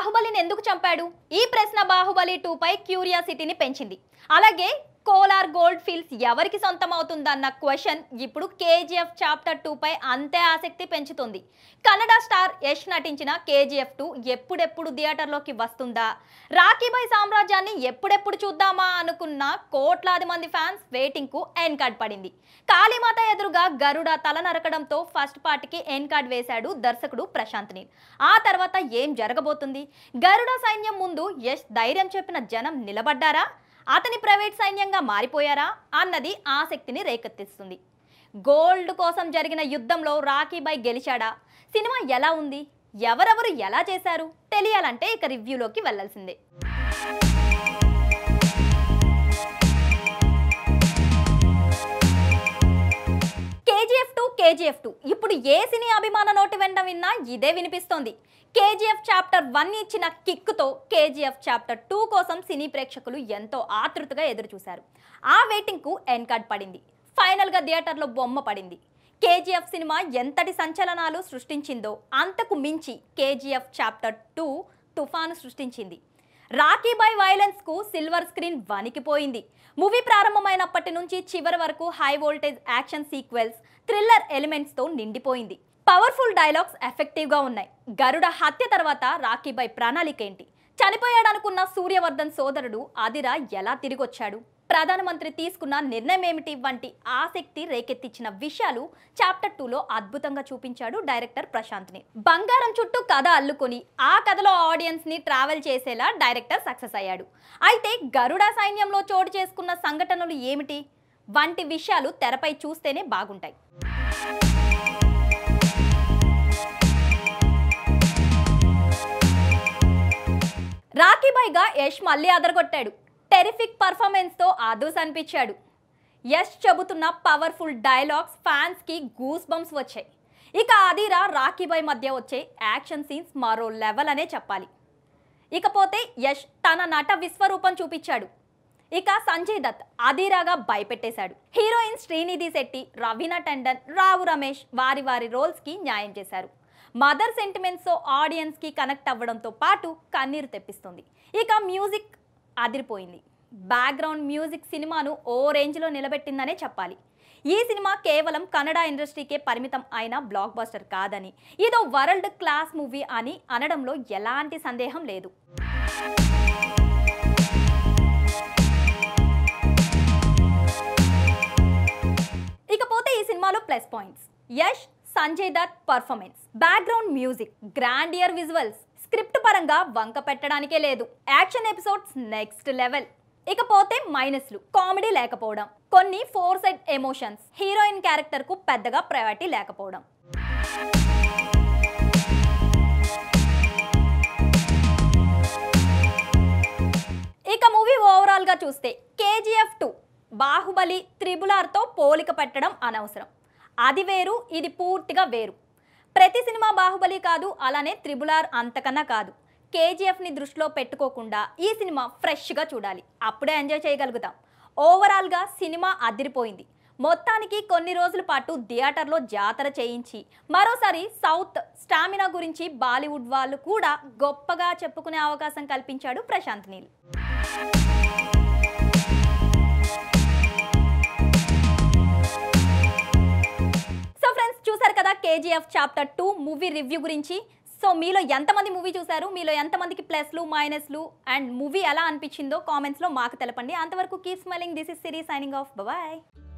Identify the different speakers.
Speaker 1: బాహుబలిని ఎందుకు చంపాడు ఈ ప్రశ్న బాహుబలి టూ పై క్యూరియాసిటీని పెంచింది అలాగే కోలార్ గోల్డ్ ఫీల్డ్స్ ఎవరికి సొంతం అవుతుందన్న క్వశ్చన్ ఇప్పుడు కేజీఎఫ్ చాప్టర్ టూ పై అంతే ఆసక్తి పెంచుతుంది కన్నడ స్టార్ యష్ నటించిన కేజీఎఫ్ టూ ఎప్పుడెప్పుడు థియేటర్లోకి వస్తుందా రాఖీబాయ్ సామ్రాజ్యాన్ని ఎప్పుడెప్పుడు చూద్దామా అనుకున్న కోట్లాది మంది ఫ్యాన్స్ వెయిటింగ్ కు ఎన్ కార్డ్ పడింది కాళీమాత ఎదురుగా గరుడ తల నరకడంతో ఫస్ట్ పార్ట్కి ఎన్ కార్డ్ వేశాడు దర్శకుడు ప్రశాంత్ నీల్ ఆ తర్వాత ఏం జరగబోతుంది గరుడ సైన్యం ముందు యష్ ధైర్యం చెప్పిన జనం నిలబడ్డారా అతని ప్రైవేట్ సైన్యంగా మారిపోయారా అన్నది ఆసక్తిని రేకెత్తిస్తుంది గోల్డ్ కోసం జరిగిన యుద్ధంలో రాఖీబాయ్ గెలిచాడా సినిమా ఎలా ఉంది ఎవరెవరు ఎలా చేశారు తెలియాలంటే ఇక రివ్యూలోకి వెళ్ళాల్సిందే కేజీఎఫ్ టూ కేజీఎఫ్ టూ ఇప్పుడు ఏ సినీ అభిమాన నోటి వెంట విన్నా ఇదే వినిపిస్తోంది కేజీఎఫ్ చాప్టర్ వన్ ఇచ్చిన కిక్తో కేజీఎఫ్ చాప్టర్ టూ కోసం సినీ ప్రేక్షకులు ఎంతో ఆతృతగా ఎదురు చూశారు ఆ వెయిటింగ్కు ఎన్ కార్డ్ పడింది ఫైనల్గా థియేటర్లో బొమ్మ పడింది కేజీఎఫ్ సినిమా ఎంతటి సంచలనాలు సృష్టించిందో అంతకు మించి కేజీఎఫ్ చాప్టర్ టూ తుఫాను సృష్టించింది రాఖీబాయ్ వైలెన్స్ కు సిల్వర్ స్క్రీన్ వణికిపోయింది మూవీ ప్రారంభమైనప్పటి నుంచి చివరి వరకు high voltage action sequels thriller elements తో నిండిపోయింది పవర్ఫుల్ డైలాగ్స్ ఎఫెక్టివ్ గా ఉన్నాయి గరుడ హత్య తర్వాత రాఖీబాయ్ ప్రణాళిక ఏంటి చనిపోయాడనుకున్న సూర్యవర్ధన్ సోదరుడు అదిరా ఎలా తిరిగొచ్చాడు ప్రధానమంత్రి తీసుకున్న నిర్ణయం ఏమిటి వంటి ఆసక్తి రేకెత్తించిన విషయాలు చాప్టర్ టూలో అద్భుతంగా చూపించాడు డైరెక్టర్ ప్రశాంత్ని బంగారం చుట్టూ కథ అల్లుకొని ఆ కథలో ఆడియన్స్ ని ట్రావెల్ చేసేలా డైరెక్టర్ సక్సెస్ అయ్యాడు అయితే గరుడ సైన్యంలో చోటు చేసుకున్న సంఘటనలు ఏమిటి వంటి విషయాలు తెరపై చూస్తేనే బాగుంటాయి రాఖీబాయ్గా యష్ మళ్ళీ అదరగొట్టాడు టెరిఫిక్ పర్ఫార్మెన్స్తో అదూస్ అనిపించాడు యష్ చెబుతున్న పవర్ఫుల్ డైలాగ్స్ ఫ్యాన్స్కి గూస్ బంప్స్ వచ్చాయి ఇక అదిరా రాఖీబాయ్ మధ్య వచ్చే యాక్షన్ సీన్స్ మరో లెవెల్ అనే చెప్పాలి ఇకపోతే యష్ తన నట విశ్వరూపం చూపించాడు ఇక సంజయ్ దత్ అధీరాగా భయపెట్టేశాడు హీరోయిన్ శ్రీనిధి శెట్టి రవీనా టండన్ రావు రమేష్ వారి వారి రోల్స్కి న్యాయం చేశారు మదర్ సెంటిమెంట్స్తో ఆడియన్స్కి కనెక్ట్ అవ్వడంతో పాటు కన్నీరు తెప్పిస్తుంది ఇక మ్యూజిక్ అదిరిపోయింది బ్యాక్గ్రౌండ్ మ్యూజిక్ సినిమాను ఓ రేంజ్లో నిలబెట్టిందనే చెప్పాలి ఈ సినిమా కేవలం కన్నడ ఇండస్ట్రీకే పరిమితం అయిన బ్లాక్ బస్టర్ కాదని ఇదో వరల్డ్ క్లాస్ మూవీ అని అనడంలో ఎలాంటి సందేహం లేదు ఇకపోతే ఈ సినిమాలో plus points Yash Sanjay Dutt performance background music grandeur visuals script పరంగా వంక పెట్టడానికే లేదు యాక్షన్ ఎపిసోడ్స్ నెక్స్ట్ లెవెల్ ఇకపోతే మైనస్లు కామెడీ లేకపోవడం కొన్ని forced emotions heroine character కు పెద్దగా ప్రయారిటీ లేకపోవడం ఇక మూవీ ఓవరాల్ గా చూస్తే కేజీఎఫ్ టూ బాహుబలి త్రిబులార్తో పోలిక పెట్టడం అనవసరం అది వేరు ఇది పూర్తిగా వేరు ప్రతి సినిమా బాహుబలి కాదు అలానే త్రిబులార్ అంతకన్నా కాదు కేజీఎఫ్ని దృష్టిలో పెట్టుకోకుండా ఈ సినిమా ఫ్రెష్గా చూడాలి అప్పుడే ఎంజాయ్ చేయగలుగుతాం ఓవరాల్గా సినిమా అదిరిపోయింది మొత్తానికి కొన్ని రోజుల పాటు థియేటర్లో జాతర చేయించి మరోసారి సౌత్ స్టామినా గురించి బాలీవుడ్ వాళ్ళు కూడా గొప్పగా చెప్పుకునే అవకాశం కల్పించాడు ప్రశాంత్ నీల్ సో ఫ్రెండ్స్ చూసారు కదా KGF chapter two movie review గురించి సో మీలో ఎంతమంది మూవీ చూశారు మీలో ఎంతమందికి ప్లస్లు మైనస్లు అండ్ మూవీ ఎలా అనిపించిందో కామెంట్స్లో మాకు తెలపండి అంతవరకు keep smiling this is Siri signing off bye